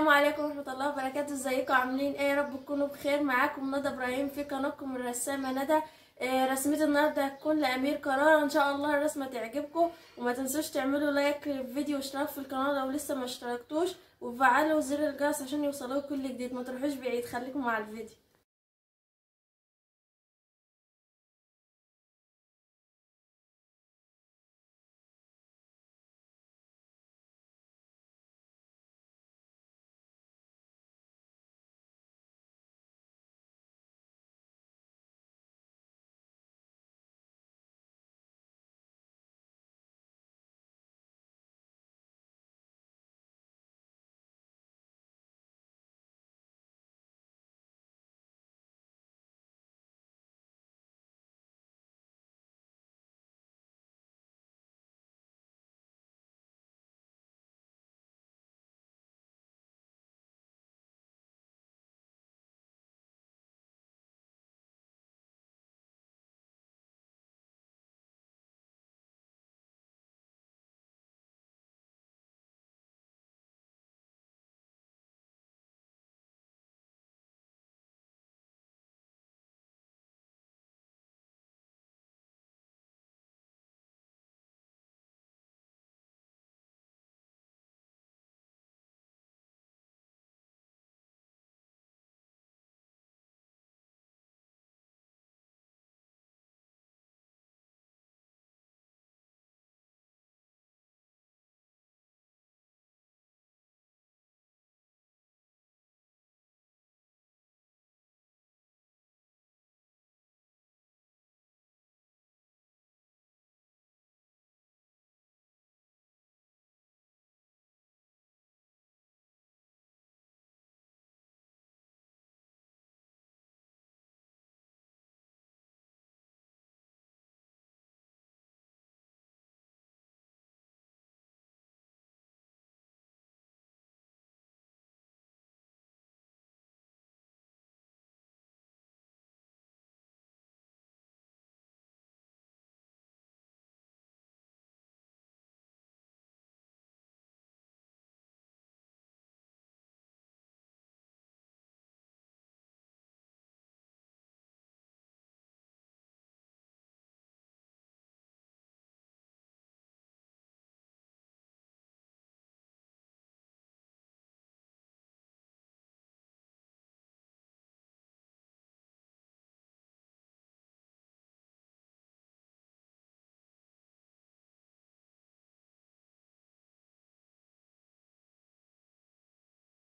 عليكم ورحمة الله وبركاته ازيكم عاملين ايه يا رب تكونوا بخير معاكم ندى ابراهيم في قناتكم الرسامة ندى آه، رسمتي النهاردة هتكون لأمير قرار ان شاء الله الرسمة تعجبكم وما تنسوش تعملوا لايك للفيديو واشتراك في القناة لو لسه ما اشتركتوش وفعلوا زر الجرس عشان يوصلوا كل جديد ما تروحوش بعيد خليكم مع الفيديو